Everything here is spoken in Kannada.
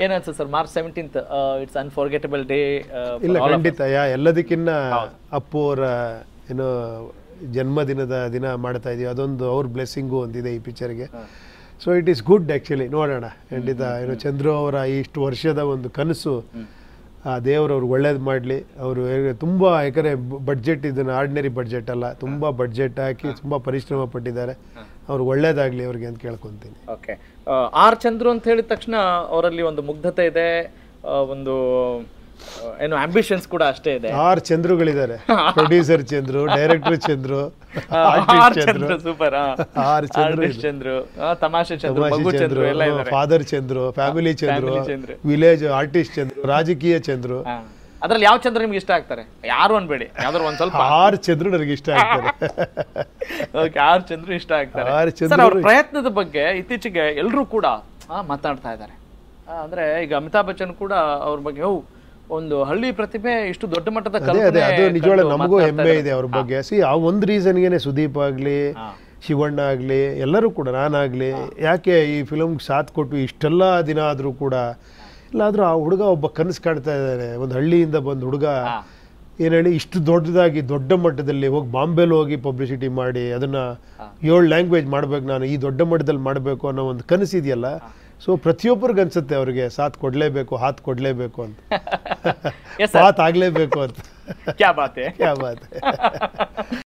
ಏನ್ ಅನ್ಸುತ್ತೆ sir March seventeenth it's unforgettable day ಇಲ್ಲ ಖಂಡಿತ ಯಾ ಎಲ್ಲದಕ್ಕಿನ್ನ ಅಪ್ಪು ಅವರ ಏನು ಜನ್ಮದಿನದ ದಿನ ಮಾಡ್ತಾ ಇದೀವಿ ಅದೊಂದು ಅವ್ರ ಬ್ಲೆಸ್ಸಿಂಗು ಒಂದಿದೆ ಈ ಪಿಕ್ಚರ್ಗೆ so it is good actually ನೋಡೋಣ ಖಂಡಿತ ಏನು ಚಂದ್ರು ಅವರ ಇಷ್ಟು ವರ್ಷದ ಒಂದು ಕನಸು ಆ ದೇವರು ಅವ್ರಿಗೆ ಒಳ್ಳೇದು ಮಾಡಲಿ ಅವರು ತುಂಬ ಯಾಕಂದರೆ ಬಡ್ಜೆಟ್ ಇದನ್ನು ಆರ್ಡಿನರಿ ಬಡ್ಜೆಟ್ ಅಲ್ಲ ತುಂಬ ಬಡ್ಜೆಟ್ ಹಾಕಿ ತುಂಬ ಪರಿಶ್ರಮ ಪಟ್ಟಿದ್ದಾರೆ ಅವ್ರಿಗೆ ಒಳ್ಳೇದಾಗಲಿ ಅವ್ರಿಗೆ ಅಂತ ಕೇಳ್ಕೊತೀನಿ ಓಕೆ ಆರ್ ಚಂದ್ರು ಅಂತ ಹೇಳಿದ ತಕ್ಷಣ ಅವರಲ್ಲಿ ಒಂದು ಮುಗ್ಧತೆ ಇದೆ ಆ, ಒಂದು ಆ, ಏನು ಆಂಬಿಷನ್ಸ್ ಕೂಡ ಅಷ್ಟೇ ಇದೆ ಆರು ಚಂದ್ರುಗಳಿದ್ದಾರೆ ಪ್ರೊಡ್ಯೂಸರ್ ಚಂದ್ರು ಡೈರೆಕ್ಟರ್ ಚಂದ್ರು ಆರ್ ಆರ್ಟಿಸ್ಟ್ ಚಂದ್ರು ಚಂದ್ರು ಸೂಪರ್ ಆರು ಚಂದ್ರು ಆರ್ಟಿಸ್ಟ್ ಚಂದ್ರು ಆ, ತಮಾಷೆ ಚಂದ್ರು ತಮಾಷೆ ಮಗು ಚಂದ್ರು ಚಂದ್ರು ಎಲ್ಲ ಇದ್ದಾರೆ father Chandru family Chandru Family Chandru. Village artist Chandru ರಾಜಕೀಯ ಚಂದ್ರು ಅದ್ರಲ್ಲಿ ಯಾವ ಚಂದ್ರ ನಿಮ್ಗೆ ಇಷ್ಟ ಆಗ್ತಾರೆ ಯಾರು ಅನ್ಬೇಡಿ ಯಾವ್ದಾರು ಒಂದ್ ಸ್ವಲ್ಪ ಆರು ಚಂದ್ರು ನನಗೆ ಇಷ್ಟ ಆಗ್ತಾರೆ ಓಕೆ ಆರ್ ಚಂದ್ರು ಇಷ್ಟ ಆಗ್ತಾರೆ ಆರ್ ಸರ್ ಚಂದ್ರು ಅವ್ರ ಪ್ರಯತ್ನದ ಬಗ್ಗೆ ಇತ್ತೀಚೆಗೆ ಎಲ್ಲರೂ ಕೂಡ ಆ, ಮಾತಾಡ್ತಾ ಇದ್ದಾರೆ ಆ, ಅಂದ್ರೆ ಈಗ ಅಮಿತಾಬ್ ಬಚ್ಚನ್ ಕೂಡ ಅವ್ರ ಬಗ್ಗೆ ಓ ಒಂದು ಹಳ್ಳಿ ಪ್ರತಿಭೆ ಇಷ್ಟು ದೊಡ್ಡ ಮಟ್ಟದ ಅದೇ ಅದೇ ಕಲ್ಪನೆ ಅದು ನಿಜವಾಳ ಕಂಡು ನಮಗೂ ಮಾತಾಡ್ತಾ ಹೆಮ್ಮೆ ಇದ್ದಾರೆ. ಇದೆ ಅವ್ರ ಬಗ್ಗೆ ಸಿ ಆ ಒಂದು ರೀಸನ್ಗೆನೆ ಸುದೀಪ್ ಆಗಲಿ ಹಾ. ಶಿವಣ್ಣ ಆಗಲಿ ಎಲ್ಲರೂ ಕೂಡ ನಾನಾಗಲಿ ಯಾಕೆ ಈ ಫಿಲಮ್ಗೆ ಸಾಥ್ ಕೊಟ್ಟು ಇಷ್ಟೆಲ್ಲ ದಿನ ಆದರೂ ಕೂಡ ಇಲ್ಲಾದರೂ ಆ ಹುಡುಗ ಒಬ್ಬ ಕನಸು ಕಾಣ್ತಾ ಇದ್ದಾನೆ ಒಂದು ಹಳ್ಳಿಯಿಂದ ಬಂದ ಹುಡುಗ ಹಾ. ಏನು ಹೇಳಿ ಇಷ್ಟು ದೊಡ್ಡದಾಗಿ ದೊಡ್ಡ ಮಟ್ಟದಲ್ಲಿ ಹೋಗಿ ಬಾಂಬೆಲಿ ಹೋಗಿ ಪಬ್ಲಿಸಿಟಿ ಮಾಡಿ ಅದನ್ನ ಏಳು ಲ್ಯಾಂಗ್ವೇಜ್ ಮಾಡ್ಬೇಕು ನಾನು ಈ ದೊಡ್ಡ ಮಟ್ಟದಲ್ಲಿ ಮಾಡಬೇಕು ಅನ್ನೋ ಒಂದು ಕನಸು ಇದೆಯಲ್ಲ ಸೊ ಪ್ರತಿಯೊಬ್ಬರಿಗೆ ಅನ್ಸುತ್ತೆ ಅವ್ರಿಗೆ ಸಾಥ್ ಕೊಡಲೇಬೇಕು ಹಾತ್ ಕೊಡಲೇಬೇಕು ಅಂತ Yes, sir. ಮಾತ್ ಆಗಲೇಬೇಕು ಅಂತ ಕ್ಯಾ ಬಾತೆ ಕ್ಯಾ ಬಾತ್